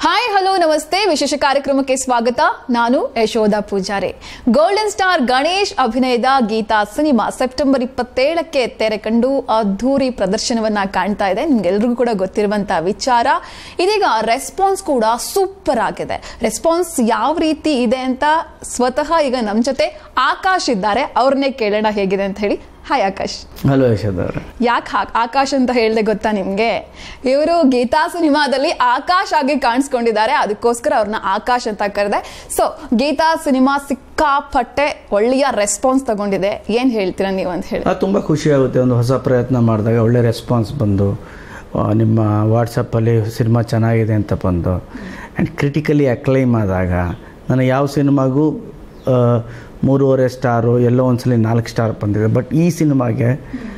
Hi hello ನಮಸ್ತೆ ವಿಶೇಷ ಕಾರ್ಯಕ್ರಮಕ್ಕೆ ಸ್ವಾಗತ ನಾನು ಯಶೋಧ ಪೂಜಾರಿ ಗೋಲ್ಡನ್ ಸ್ಟಾರ್ ಗಣೇಶ್ ಅಭಿನಯದ ಗೀತಾ ಸಿನಿಮಾ ಸೆಪ್ಟೆಂಬರ್ ಇಪ್ಪತ್ತೇಳಕ್ಕೆ ತೆರೆ ಕಂಡು ಅದ್ಧೂರಿ ಪ್ರದರ್ಶನವನ್ನ ಕಾಣ್ತಾ ಇದೆ ನಿಮ್ಗೆಲ್ರಿಗೂ ಕೂಡ ಗೊತ್ತಿರುವಂತಹ ವಿಚಾರ ಇದೀಗ ರೆಸ್ಪಾನ್ಸ್ ಕೂಡ ಸೂಪರ್ ಆಗಿದೆ ರೆಸ್ಪಾನ್ಸ್ ಯಾವ ರೀತಿ ಇದೆ ಅಂತ ಸ್ವತಃ ಈಗ ನಮ್ಮ ಜೊತೆ ಆಕಾಶ್ ಇದ್ದಾರೆ ಅವ್ರನ್ನೇ ಕೇಳೋಣ ಹೇಗಿದೆ ಅಂತ ಹೇಳಿ ಹಾಯ್ ಆಕಾಶ್ ಹಲೋ ಯಶೋದ್ ಅವರೇ ಯಾಕೆ ಆಕಾಶ್ ಅಂತ ಹೇಳ್ದೆ ಗೊತ್ತಾ ನಿಮ್ಗೆ ಇವರು ಗೀತಾ ಸಿನಿಮಾದಲ್ಲಿ ಆಕಾಶ್ ಆಗಿ ಕಾಣಿಸ್ಕೊಂಡಿದ್ದಾರೆ ಅದಕ್ಕೋಸ್ಕರ ಅವ್ರನ್ನ ಆಕಾಶ್ ಅಂತ ಕರೆದೆ ಸೊ ಗೀತಾ ಸಿನಿಮಾ ಸಿಕ್ಕಾಪಟ್ಟೆ ಒಳ್ಳೆಯ ರೆಸ್ಪಾನ್ಸ್ ತಗೊಂಡಿದೆ ಏನ್ ಹೇಳ್ತೀರಾ ನೀವು ಅಂತ ಹೇಳಿ ಅದು ತುಂಬ ಖುಷಿ ಆಗುತ್ತೆ ಒಂದು ಹೊಸ ಪ್ರಯತ್ನ ಮಾಡಿದಾಗ ಒಳ್ಳೆ ರೆಸ್ಪಾನ್ಸ್ ಬಂದು ಆ, ನಿಮ್ಮ ವಾಟ್ಸಪ್ಪಲ್ಲಿ ಸಿನಿಮಾ ಚೆನ್ನಾಗಿದೆ ಅಂತ ಬಂದು ಆ್ಯಂಡ್ ಕ್ರಿಟಿಕಲಿ ಅಕ್ಲೈಮ್ ಆದಾಗ ನಾನು ಯಾವ ಸಿನಿಮಾಗೂ ಆ, ಮೂರುವರೆ ಸ್ಟಾರು ಎಲ್ಲೋ ಒಂದ್ಸಲಿ ನಾಲ್ಕು ಸ್ಟಾರ್ ಬಂದಿದೆ ಬಟ್ ಈ ಸಿನಿಮಾಗೆ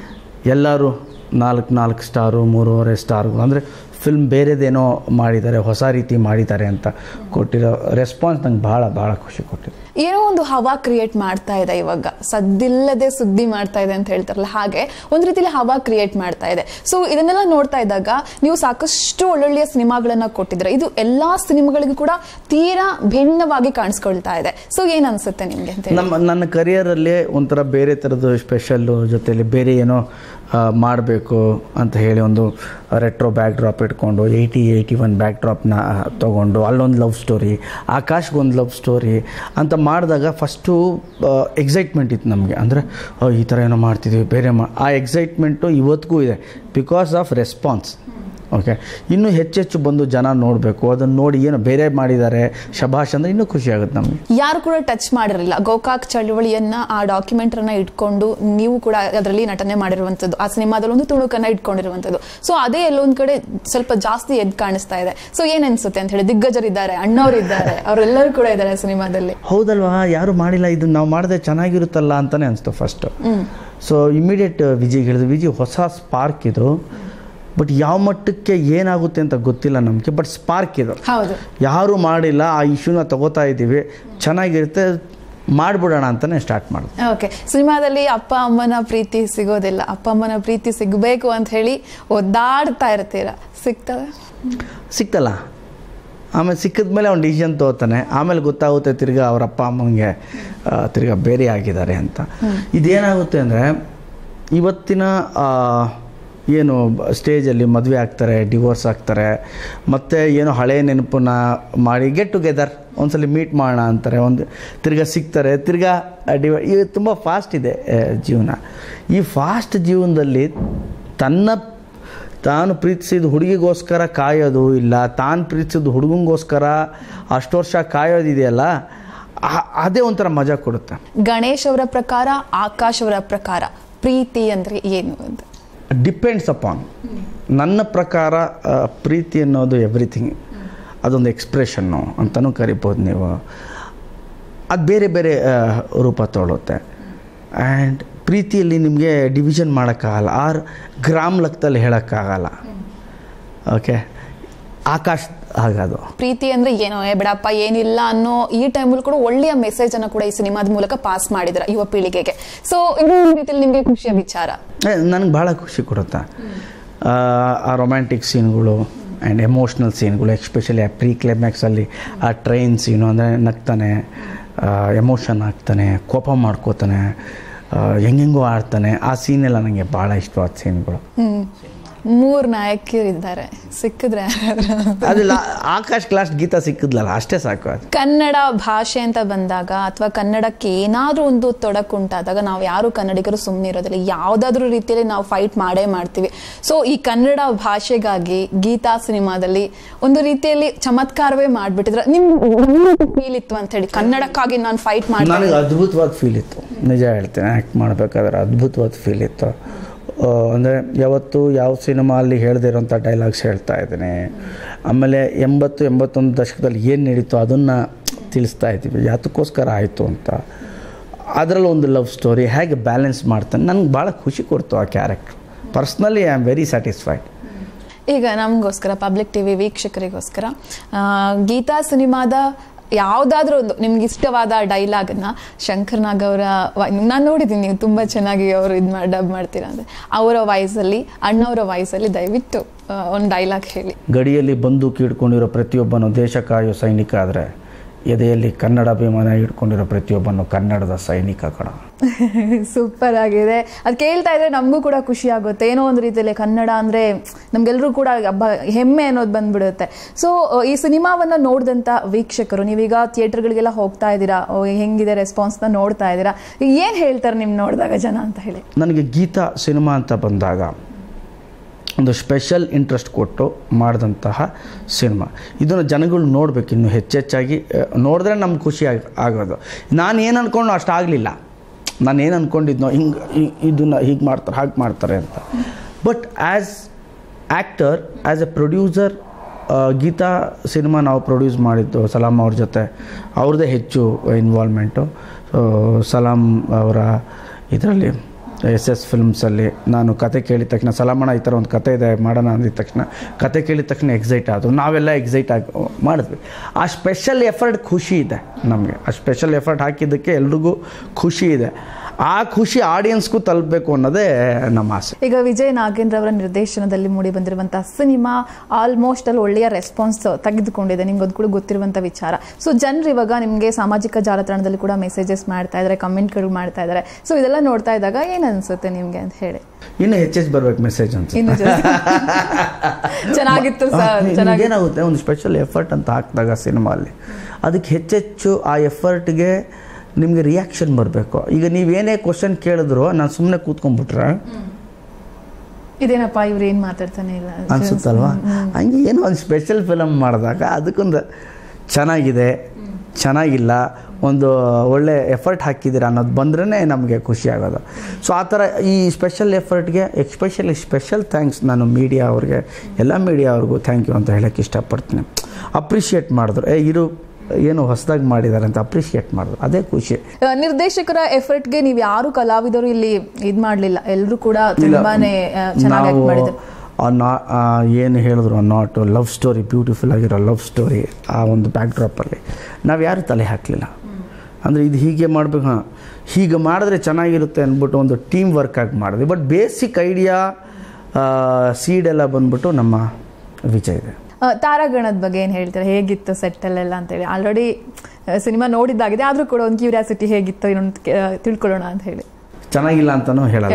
ಎಲ್ಲರೂ ನಾಲ್ಕು ನಾಲ್ಕು ಸ್ಟಾರು ಮೂರುವರೆ ಸ್ಟಾರ್ಗಳು ಅಂದರೆ ಫಿಲ್ಮ್ ಬೇರೆದೇನೋ ಮಾಡಿದ್ದಾರೆ ಹೊಸ ರೀತಿ ಮಾಡಿದ್ದಾರೆ ಅಂತ ಕೊಟ್ಟಿರೋ ರೆಸ್ಪಾನ್ಸ್ ನಂಗೆ ಭಾಳ ಭಾಳ ಖುಷಿ ಕೊಟ್ಟಿದೆ ಏನೋ ಒಂದು ಹವಾ ಕ್ರಿಯೇಟ್ ಮಾಡ್ತಾ ಇದೆ ಇವಾಗ ಸದ್ದಿಲ್ಲದೆ ಸುದ್ದಿ ಮಾಡ್ತಾ ಇದೆ ಅಂತ ಹೇಳ್ತಾರಲ್ಲ ಹಾಗೆ ಒಂದ್ ರೀತಿಲಿ ಹವಾ ಕ್ರಿಯೇಟ್ ಮಾಡ್ತಾ ಇದೆ ಸೊ ಇದನ್ನೆಲ್ಲ ನೋಡ್ತಾ ಇದ್ದಾಗ ನೀವು ಸಾಕಷ್ಟು ಒಳ್ಳೊಳ್ಳೆಯ ಸಿನಿಮಾಗಳನ್ನ ಕೊಟ್ಟಿದ್ರೆ ಇದು ಎಲ್ಲಾ ಸಿನಿಮಾಗಳಿಗೂ ಕೂಡ ತೀರಾ ಭಿನ್ನವಾಗಿ ಕಾಣಿಸ್ಕೊಳ್ತಾ ಇದೆ ಸೊ ಏನ್ ಅನ್ಸುತ್ತೆ ನಿಮ್ಗೆ ಅಂತ ಹೇಳಿ ನಮ್ಮ ನನ್ನ ಕರಿಯರಲ್ಲೇ ಒಂಥರ ಬೇರೆ ಥರದ್ದು ಸ್ಪೆಷಲ್ಲು ಜೊತೆಲಿ ಬೇರೆ ಏನೋ ಮಾಡಬೇಕು ಅಂತ ಹೇಳಿ ಒಂದು ರೆಟ್ರೋ ಬ್ಯಾಕ್ ಡ್ರಾಪ್ ಇಟ್ಕೊಂಡು ಏಯ್ಟಿ ಏಯ್ಟಿ ಒನ್ ಬ್ಯಾಕ್ ಡ್ರಾಪ್ನ ತೊಗೊಂಡು ಅಲ್ಲೊಂದು ಲವ್ ಸ್ಟೋರಿ ಆಕಾಶ್ಗೊಂದು ಲವ್ ಸ್ಟೋರಿ ಅಂತ ಮಾಡಿದಾಗ ಫಸ್ಟು ಎಕ್ಸೈಟ್ಮೆಂಟ್ ಇತ್ತು ನಮಗೆ ಅಂದರೆ ಈ ಥರ ಏನೋ ಮಾಡ್ತಿದ್ವಿ ಬೇರೆ ಮಾ ಆ ಎಕ್ಸೈಟ್ಮೆಂಟು ಇವತ್ತಿಗೂ ಇದೆ ಬಿಕಾಸ್ ಆಫ್ ರೆಸ್ಪಾನ್ಸ್ ಓಕೆ ಇನ್ನೂ ಹೆಚ್ಚೆಚ್ಚು ಬಂದು ಜನ ನೋಡಬೇಕು ಅದನ್ನು ನೋಡಿ ಏನು ಬೇರೆ ಮಾಡಿದ್ದಾರೆ ಶಭಾಷ್ ಅಂದರೆ ಇನ್ನೂ ಖುಷಿ ಆಗುತ್ತೆ ನಮಗೆ ಯಾರು ಕೂಡ ಟಚ್ ಮಾಡಿರಲಿಲ್ಲ ಗೋಕಾಕ್ ಚಳವಳಿಯನ್ನ ಆ ಡಾಕ್ಯುಮೆಂಟ್ರನ್ನ ಇಟ್ಕೊಂಡು ನೀವು ಕೂಡ ಅದರಲ್ಲಿ ನಟನೆ ಮಾಡಿರುವಂತದ್ದು ಆ ಸಿನಿಮಾದಲ್ಲಿ ಒಂದು ತುಣುಕನ್ನ ಇಟ್ಕೊಂಡಿರುವಂತದ್ದು ಸೊ ಅದೇ ಎಲ್ಲೊಂದ್ ಕಡೆ ಸ್ವಲ್ಪ ಜಾಸ್ತಿ ಎದ್ದು ಕಾಣಿಸ್ತಾ ಇದೆ ಸೊ ಏನ್ ಅನ್ಸುತ್ತೆ ಅಂತ ಹೇಳಿ ದಿಗ್ಗಜರಿದ್ದಾರೆ ಅಣ್ಣವರಿದ್ದಾರೆ ಅವರೆಲ್ಲರೂ ಕೂಡ ಇದ್ದಾರೆ ಸಿನಿಮಾದಲ್ಲಿ ಹೌದಲ್ವಾ ಯಾರು ಮಾಡಿಲ್ಲ ಇದು ನಾವು ಮಾಡಿದ್ರೆ ಚೆನ್ನಾಗಿರುತ್ತಲ್ಲ ಅಂತಲೇ ಅನಿಸ್ತು ಫಸ್ಟು ಸೊ ಇಮಿಡಿಯೇಟ್ ವಿಜಿಗೆ ಹೇಳಿದ್ರು ವಿಜಿ ಹೊಸ ಸ್ಪಾರ್ಕ್ ಇದು ಬಟ್ ಯಾವ ಮಟ್ಟಕ್ಕೆ ಏನಾಗುತ್ತೆ ಅಂತ ಗೊತ್ತಿಲ್ಲ ನಮಗೆ ಬಟ್ ಸ್ಪಾರ್ಕ್ ಇದು ಹೌದು ಯಾರು ಮಾಡಿಲ್ಲ ಆ ಇಶ್ಯೂನ ತಗೋತಾ ಇದ್ದೀವಿ ಚೆನ್ನಾಗಿರುತ್ತೆ ಮಾಡಿಬಿಡೋಣ ಅಂತಲೇ ಸ್ಟಾರ್ಟ್ ಮಾಡಿದ್ರು ಓಕೆ ಸಿನಿಮಾದಲ್ಲಿ ಅಪ್ಪ ಅಮ್ಮನ ಪ್ರೀತಿ ಸಿಗೋದಿಲ್ಲ ಅಪ್ಪ ಅಮ್ಮನ ಪ್ರೀತಿ ಸಿಗಬೇಕು ಅಂತ ಹೇಳಿ ಒದ್ದಾಡ್ತಾ ಇರ್ತೀರ ಸಿಗ್ತದೆ ಸಿಕ್ತಲ್ಲ ಆಮೇಲೆ ಸಿಕ್ಕಿದ ಮೇಲೆ ಅವ್ನು ಡಿಸಿಷನ್ ತೊಗೋತಾನೆ ಆಮೇಲೆ ಗೊತ್ತಾಗುತ್ತೆ ತಿರ್ಗಾ ಅವ್ರ ಅಪ್ಪ ಅಮ್ಮಂಗೆ ಆ, ತಿರ್ಗಾ ಬೇರೆ ಆಗಿದ್ದಾರೆ ಅಂತ ಇದೇನಾಗುತ್ತೆ ಅಂದರೆ ಇವತ್ತಿನ ಆ, ಏನು ಸ್ಟೇಜಲ್ಲಿ ಮದುವೆ ಆಗ್ತಾರೆ ಡಿವೋರ್ಸ್ ಆಗ್ತಾರೆ ಮತ್ತು ಏನೋ ಹಳೆ ನೆನಪನ್ನ ಮಾಡಿ ಗೆಟ್ ಟುಗೆದರ್ ಒಂದ್ಸಲಿ ಮೀಟ್ ಮಾಡೋಣ ಅಂತಾರೆ ಒಂದು ತಿರ್ಗಾ ಸಿಗ್ತಾರೆ ತಿರ್ಗಾ ಡಿವ ಇದು ತುಂಬ ಫಾಸ್ಟ್ ಇದೆ ಆ, ಜೀವನ ಈ ಫಾಸ್ಟ್ ಜೀವನದಲ್ಲಿ ತನ್ನ ತಾನು ಪ್ರೀತಿಸಿದ ಹುಡುಗಿಗೋಸ್ಕರ ಕಾಯೋದು ಇಲ್ಲ ತಾನು ಪ್ರೀತಿಸಿದ ಹುಡುಗಂಗೋಸ್ಕರ ಅಷ್ಟು ವರ್ಷ ಕಾಯೋದಿದೆಯಲ್ಲ ಆ- ಅದೇ ಒಂಥರ ಮಜಾ ಕೊಡುತ್ತೆ ಗಣೇಶ್ ಅವರ ಪ್ರಕಾರ ಆಕಾಶ್ ಅವರ ಪ್ರಕಾರ ಪ್ರೀತಿ ಅಂದ್ರೆ ಏನು ಅಂತ ಡಿಪೆಂಡ್ಸ್ ಅಪಾನ್ ನನ್ನ ಪ್ರಕಾರ ಆ, ಪ್ರೀತಿ ಅನ್ನೋದು ಎವ್ರಿಥಿಂಗ್ ಅದೊಂದು ಎಕ್ಸ್ಪ್ರೆಷನ್ನು ಅಂತಲೂ ಕರಿಬೋದು ನೀವು ಅದು ಬೇರೆ ಬೇರೆ ಆ, ರೂಪ ತೊಗೊಳುತ್ತೆ ಆ್ಯಂಡ್ ಪ್ರೀತಿಯಲ್ಲಿ ನಿಮಗೆ ಡಿವಿಷನ್ ಮಾಡೋಕ್ಕಾಗಲ್ಲ ಆರ್ ಗ್ರಾಮ್ ಲೆಕ್ಕದಲ್ಲಿ ಹೇಳೋಕ್ಕಾಗಲ್ಲ ಓಕೆ ಆಕಾಶ್ ಹಾಗದು ಪ್ರೀತಿ ಅಂದ್ರೆ ಏನೋ ಏ ಬಿಡಪ್ಪ ಏನಿಲ್ಲ ಅನ್ನೋ ಈ ಟೈಮಲ್ಲಿ ಕೂಡ ಒಳ್ಳೆಯ ಮೆಸೇಜ್ ಅನ್ನ ಕೂಡ ಈ ಸಿನಿಮಾದ ಮೂಲಕ ಪಾಸ್ ಮಾಡಿದ್ರ ಯುವ ಪೀಳಿಗೆಗೆ ಸೊ ಇದು ಈ ರೀತಿಯಲ್ಲಿ ನಿಮ್ಗೆ ಖುಷಿಯ ವಿಚಾರ ನನಗೆ ಭಾಳ ಖುಷಿ ಕೊಡುತ್ತೆ ಆ, ಆ ರೊಮ್ಯಾಂಟಿಕ್ ಸೀನ್ಗಳು ಆ್ಯಂಡ್ ಎಮೋಷ್ನಲ್ ಸೀನ್ಗಳು ಎಸ್ಪೆಷಲಿ ಆ ಪ್ರೀ ಕ್ಲೈಮ್ಯಾಕ್ಸಲ್ಲಿ ಆ ಟ್ರೈನ್ ಸೀನು ಅಂದರೆ ನಗ್ತಾನೆ ಎಮೋಷನ್ ಆಗ್ತಾನೆ ಕೋಪ ಮಾಡ್ಕೋತಾನೆ ಆ, ಹೆಂಗೆಂಗೋ ಆಡ್ತಾನೆ ಆ ಸೀನೆಲ್ಲ ನನಗೆ ಭಾಳ ಇಷ್ಟವಾದ ಸೀನ್ಗಳು ಹ್ಮ್ ಮೂರ್ ನಾಯಕಿಯರಿದ್ದಾರೆ ಸಿಕ್ಕಿದ್ರೆ ಯಾರಾದ್ರೂ? ಅದು ಲಾ ಆಕಾಶ್ ಕ್ಲಾಸ್ ಗೀತಾ ಸಿಕ್ಕಿದ್ಲಲ್ಲ ಅಷ್ಟೇ ಸಾಕು ಅದು ಕನ್ನಡ ಭಾಷೆ ಅಂತ ಬಂದಾಗ ಅಥವಾ ಕನ್ನಡಕ್ಕೆ ಏನಾದ್ರೂ ಒಂದು ತೊಡಕುಂಟಾದಾಗ ನಾವು ಯಾರು ಕನ್ನಡಿಗರು ಸುಮ್ಮನೆ ಇರೋದಿಲ್ಲ ಯಾವ್ದಾದ್ರು ರೀತಿಯಲ್ಲಿ ನಾವು ಫೈಟ್ ಮಾಡೇ ಮಾಡ್ತೀವಿ ಸೊ ಈ ಕನ್ನಡ ಭಾಷೆಗಾಗಿ ಗೀತಾ ಸಿನಿಮಾದಲ್ಲಿ ಒಂದು ರೀತಿಯಲ್ಲಿ ಚಮತ್ಕಾರವೇ ಮಾಡ್ಬಿಟ್ಟಿದ್ರೆ ನಿಮ್ ಫೀಲ್ ಇತ್ತು ಅಂತ ಹೇಳಿ ಕನ್ನಡಕ್ಕಾಗಿ ನಾನು ಫೈಟ್ ಮಾಡಿ ನನಗೆ ಅದ್ಭುತವಾದ ಫೀಲ್ ಇತ್ತು ನಿಜ ಹೇಳ್ತೇನೆ ಆ್ಯಕ್ಟ್ ಮಾಡಬೇಕಾದ್ರೆ ಅದ್ಭುತವಾದ ಫೀಲ್ ಇತ್ತು ಅಂದರೆ ಯಾವತ್ತು ಯಾವ ಸಿನಿಮಾ ಅಲ್ಲಿ ಹೇಳದೇ ಇರೋಂಥ ಡೈಲಾಗ್ಸ್ ಹೇಳ್ತಾ ಇದ್ದೀನಿ ಆಮೇಲೆ ಎಂಬತ್ತು ಎಂಬತ್ತೊಂದು ದಶಕದಲ್ಲಿ ಏನು ನಡೀತೋ ಅದನ್ನು ತಿಳಿಸ್ತಾ ಇದ್ದೀವಿ ಯಾತಕ್ಕೋಸ್ಕರ ಆಯಿತು ಅಂತ ಅದರಲ್ಲಿ ಒಂದು ಲವ್ ಸ್ಟೋರಿ ಹೇಗೆ ಬ್ಯಾಲೆನ್ಸ್ ಮಾಡ್ತಾನೆ ನನಗೆ ಭಾಳ ಖುಷಿ ಕೊಡ್ತು ಆ character personally I am very satisfied ಈಗ ನಮಗೋಸ್ಕರ ಪಬ್ಲಿಕ್ ಟಿವಿ ವೀಕ್ಷಕರಿಗೋಸ್ಕರ ಆ, ಗೀತಾ ಸಿನಿಮಾದ ಯಾವ್ದಾದ್ರೂ ಒಂದು ನಿಮ್ಗೆ ಇಷ್ಟವಾದ ಡೈಲಾಗನ್ನ ಶಂಕರ್ ನಾಗ್ ಅವರ ನಾನು ನೋಡಿದ್ದೀನಿ ನೀವು ತುಂಬಾ ಚೆನ್ನಾಗಿ ಅವರು ಇದು ಮಾಡಿ ಡಬ್ ಮಾಡ್ತೀರಾ ಅಂತ ಅವರ ವಾಯ್ಸಲ್ಲಿ ಅಣ್ಣವರ ವಾಯ್ಸಲ್ಲಿ ದಯವಿಟ್ಟು ಒಂದು ಡೈಲಾಗ್ ಹೇಳಿ ಗಡಿಯಲ್ಲಿ ಬಂದೂಕು ಹಿಡ್ಕೊಂಡಿರೋ ಪ್ರತಿಯೊಬ್ಬನು ದೇಶ ಕಾಯೋ ಸೈನಿಕ ಆದರೆ ಎದೆಯಲ್ಲಿ ಕನ್ನಡ ಅಭಿಮಾನ ಹಿಡ್ಕೊಂಡಿರೋ ಪ್ರತಿಯೊಬ್ಬನು ಕನ್ನಡದ ಸೈನಿಕ ಕಣ ಸೂಪರ್ ಆಗಿದೆ ಅದು ಕೇಳ್ತಾ ಇದ್ರೆ ನಮಗೂ ಕೂಡ ಖುಷಿ ಆಗುತ್ತೆ ಏನೋ ಒಂದು ರೀತಿಯಲ್ಲಿ ಕನ್ನಡ ಅಂದ್ರೆ ನಮ್ಗೆಲ್ರೂ ಕೂಡ ಹಬ್ಬ ಹೆಮ್ಮೆ ಅನ್ನೋದು ಬಂದ್ಬಿಡುತ್ತೆ ಸೊ ಈ ಸಿನಿಮಾವನ್ನ ನೋಡಿದಂತ ವೀಕ್ಷಕರು ನೀವೀಗ ಥಿಯೇಟರ್ಗಳಿಗೆಲ್ಲ ಹೋಗ್ತಾ ಇದ್ದೀರಾ ಓ, ಹೆಂಗಿದೆ ರೆಸ್ಪಾನ್ಸ್ನ ನೋಡ್ತಾ ಇದ್ದೀರಾ ಈಗ ಏನ್ ಹೇಳ್ತಾರೆ ನಿಮ್ ನೋಡಿದಾಗ ಜನ ಅಂತ ಹೇಳಿ ನನಗೆ ಗೀತಾ ಸಿನಿಮಾ ಅಂತ ಬಂದಾಗ ಒಂದು ಸ್ಪೆಷಲ್ ಇಂಟ್ರೆಸ್ಟ್ ಕೊಟ್ಟು ಮಾಡಿದಂತಹ ಸಿನಿಮಾ ಇದನ್ನು ಜನಗಳು ನೋಡಬೇಕು ಇನ್ನು ಹೆಚ್ಚೆಚ್ಚಾಗಿ ಆ, ನೋಡಿದ್ರೆ ನಮ್ಗೆ ಖುಷಿ ಆಗ ಆಗೋದು ನಾನು ಏನು ಅಂದ್ಕೊಂಡು ಅಷ್ಟು ಆಗಲಿಲ್ಲ ನಾನು ಏನು ಅಂದ್ಕೊಂಡಿದ್ನೋ ಹಿಂಗೆ ಇದನ್ನು ಹೀಗೆ ಮಾಡ್ತಾರೆ ಹಾಗೆ ಮಾಡ್ತಾರೆ ಅಂತ but as actor as a producer Geetha cinema ನಾವು ಪ್ರೊಡ್ಯೂಸ್ ಮಾಡಿದ್ದು ಸಲಾಂ ಅವ್ರ ಜೊತೆ ಅವ್ರದ್ದೇ ಹೆಚ್ಚು ಇನ್ವಾಲ್ವ್ಮೆಂಟು ಸಲಾಂ ಅವರ ಇದರಲ್ಲಿ ಎಸ್ ಎಸ್ ಫಿಲ್ಮ್ಸಲ್ಲಿ ನಾನು ಕತೆ ಕೇಳಿದ ತಕ್ಷಣ ಸಲಾಮಣ ಈ ಥರ ಒಂದು ಕತೆ ಇದೆ ಮಾಡೋಣ ಅಂದಿದ ತಕ್ಷಣ ಕತೆ ಕೇಳಿದ ತಕ್ಷಣ ಎಕ್ಸೈಟ್ ಆದರು ನಾವೆಲ್ಲ ಎಕ್ಸೈಟ್ ಆಗಿ ಮಾಡಿದ್ವಿ ಆ ಸ್ಪೆಷಲ್ ಎಫರ್ಟ್ ಖುಷಿ ಇದೆ ನಮಗೆ ಆ ಸ್ಪೆಷಲ್ ಎಫರ್ಟ್ ಹಾಕಿದ್ದಕ್ಕೆ ಎಲ್ರಿಗೂ ಖುಷಿ ಇದೆ ಆ ಖುಷಿ ಆಡಿಯನ್ಸ್ಗೂ ತಲುಪಬೇಕು ಅನ್ನೋದೇ ನಮ್ಮ ಆಸೆ ಈಗ ವಿಜಯ್ ನಾಗೇಂದ್ರ ಅವರ ನಿರ್ದೇಶನದಲ್ಲಿ ಮೂಡಿ ಬಂದಿರುವಂತಹ ಸಿನಿಮಾ ಆಲ್ಮೋಸ್ಟ್ ಅಲ್ಲಿ ಒಳ್ಳೆಯ ರೆಸ್ಪಾನ್ಸ್ ತೆಗೆದುಕೊಂಡಿದೆ ನಿಮ್ಗೆ ಅದು ಕೂಡ ಗೊತ್ತಿರುವಂತ ವಿಚಾರ ಸೊ ಜನರು ಇವಾಗ ನಿಮಗೆ ಸಾಮಾಜಿಕ ಜಾಲತಾಣದಲ್ಲಿ ಕೂಡ ಮೆಸೇಜಸ್ ಮಾಡ್ತಾ ಇದ್ದಾರೆ ಕಮೆಂಟ್ಗಳು ಮಾಡ್ತಾ ಇದ್ದಾರೆ ಸೊ ಇದೆಲ್ಲ ನೋಡ್ತಾ ಇದ್ದಾಗ ಏನ್ ಅನ್ಸುತ್ತೆ ನಿಮ್ಗೆ ಅಂತ ಹೇಳಿ ಇನ್ನು ಹೆಚ್ಚೆಚ್ಚು ಬರ್ಬೇಕು ಮೆಸೇಜ್ ಅಂತ ಇನ್ನು ಜಾಸ್ತಿ. ಚೆನ್ನಾಗಿತ್ತು ಸರ್ ಚೆನ್ನಾಗಿ ಏನಾಗುತ್ತೆ ಒಂದು ಸ್ಪೆಷಲ್ ಎಫರ್ಟ್ ಅಂತ ಹಾಕಿದಾಗ ಸಿನಿಮಾಲ್ಲಿ ಅದಕ್ಕೆ ಹೆಚ್ಚೆಚ್ಚು ಆ ಎಫರ್ಟ್ಗೆ ನಿಮಗೆ ರಿಯಾಕ್ಷನ್ ಬರಬೇಕು ಈಗ ನೀವೇನೇ ಕ್ವಶನ್ ಕೇಳಿದ್ರು ನಾನು ಸುಮ್ಮನೆ ಕೂತ್ಕೊಂಡ್ಬಿಟ್ರೆ ಇದೇನಪ್ಪ ಇವ್ರು ಏನ್ ಮಾತಾಡ್ತಾನೆ ಇಲ್ಲ ಅನ್ಸುತ್ತಲ್ವಾ ಹಂಗೆ ಏನೋ ಒಂದು ಸ್ಪೆಷಲ್ ಫಿಲಮ್ ಮಾಡಿದಾಗ ಅದಕ್ಕೊಂದು ಚೆನ್ನಾಗಿದೆ ಚೆನ್ನಾಗಿಲ್ಲ ಒಂದು ಒಳ್ಳೆ ಎಫರ್ಟ್ ಹಾಕಿದ್ದೀರ ಅನ್ನೋದು ಬಂದ್ರೇ ನಮಗೆ ಖುಷಿ ಆಗೋದು ಸೊ ಆ ಥರ ಈ ಸ್ಪೆಷಲ್ ಎಫರ್ಟ್ಗೆ ಎಕ್ಸ್ಪೆಷಲಿ ಸ್ಪೆಷಲ್ ಥ್ಯಾಂಕ್ಸ್ ನಾನು ಮೀಡಿಯಾ ಅವ್ರಿಗೆ ಎಲ್ಲ ಮೀಡಿಯಾ ಅವ್ರಿಗೂ ಥ್ಯಾಂಕ್ ಯು ಅಂತ ಹೇಳೋಕ್ಕೆ ಇಷ್ಟಪಡ್ತೀನಿ ಅಪ್ರಿಷಿಯೇಟ್ ಮಾಡಿದ್ರು ಏ ಇರು ಏನು ಹೊಸದಾಗಿ ಮಾಡಿದ್ದಾರೆ ಅಂತ ಅಪ್ರಿಷಿಯೇಟ್ ಮಾಡಿದ್ರು ಅದೇ ಖುಷಿ ಆ, ನಿರ್ದೇಶಕರ ಎಫರ್ಟ್ಗೆ ನೀವು ಯಾರು ಕಲಾವಿದರು ಇಲ್ಲಿ ಇದ್ ಮಾಡ್ಲಿಲ್ಲ ಎಲ್ಲರೂ ಕೂಡ ತುಂಬಾನೇ ಆ, ಚೆನ್ನಾಗಿ ನಾವು act ಮಾಡಿದ್ರು ಆ ನಾ ಆ ಏನು ಹೇಳಿದ್ರು ಆ ನಾಟ್ ಲವ್ ಸ್ಟೋರಿ ಬ್ಯೂಟಿಫುಲ್ ಆಗಿರೋ ಲವ್ ಸ್ಟೋರಿ ಆ ಒಂದು ಬ್ಯಾಕ್ ಡ್ರಾಪಲ್ಲಿ ನಾವು ಯಾರು ತಲೆ ಹಾಕಲಿಲ್ಲ ಅಂದರೆ ಇದು ಹೀಗೆ ಮಾಡಬೇಕು ಹಾಂ ಹೀಗೆ ಮಾಡಿದ್ರೆ ಚೆನ್ನಾಗಿರುತ್ತೆ ಅಂದ್ಬಿಟ್ಟು ಒಂದು ಟೀಮ್ ವರ್ಕ್ ಆಗಿ ಮಾಡಿದ್ವಿ ಬಟ್ ಬೇಸಿಕ್ ಐಡಿಯಾ ಸೀಡ್ ಎಲ್ಲ ಬಂದ್ಬಿಟ್ಟು ನಮ್ಮ ವಿಜಯ್ ಇದೆ ಆ, ತಾರಾಗಣದ ಬಗ್ಗೆ ಏನು ಹೇಳ್ತಾರೆ ಹೇಗಿತ್ತು ಸೆಟ್ಟಲ್ಲೆಲ್ಲ ಅಂತೇಳಿ ಆಲ್ರೆಡಿ ಸಿನಿಮಾ ನೋಡಿದ್ದಾಗಿದೆ ಆದರೂ ಕೂಡ ಒಂದು ಕ್ಯೂರಿಯಾಸಿಟಿ ಹೇಗಿತ್ತು ಇನ್ನೊಂದು ಕೆ- ಆ, ತಿಳ್ಕೊಳ್ಳೋಣ ಅಂತ ಹೇಳಿ ಚೆನ್ನಾಗಿಲ್ಲ ಅಂತಲೂ ಹೇಳಲ್ಲ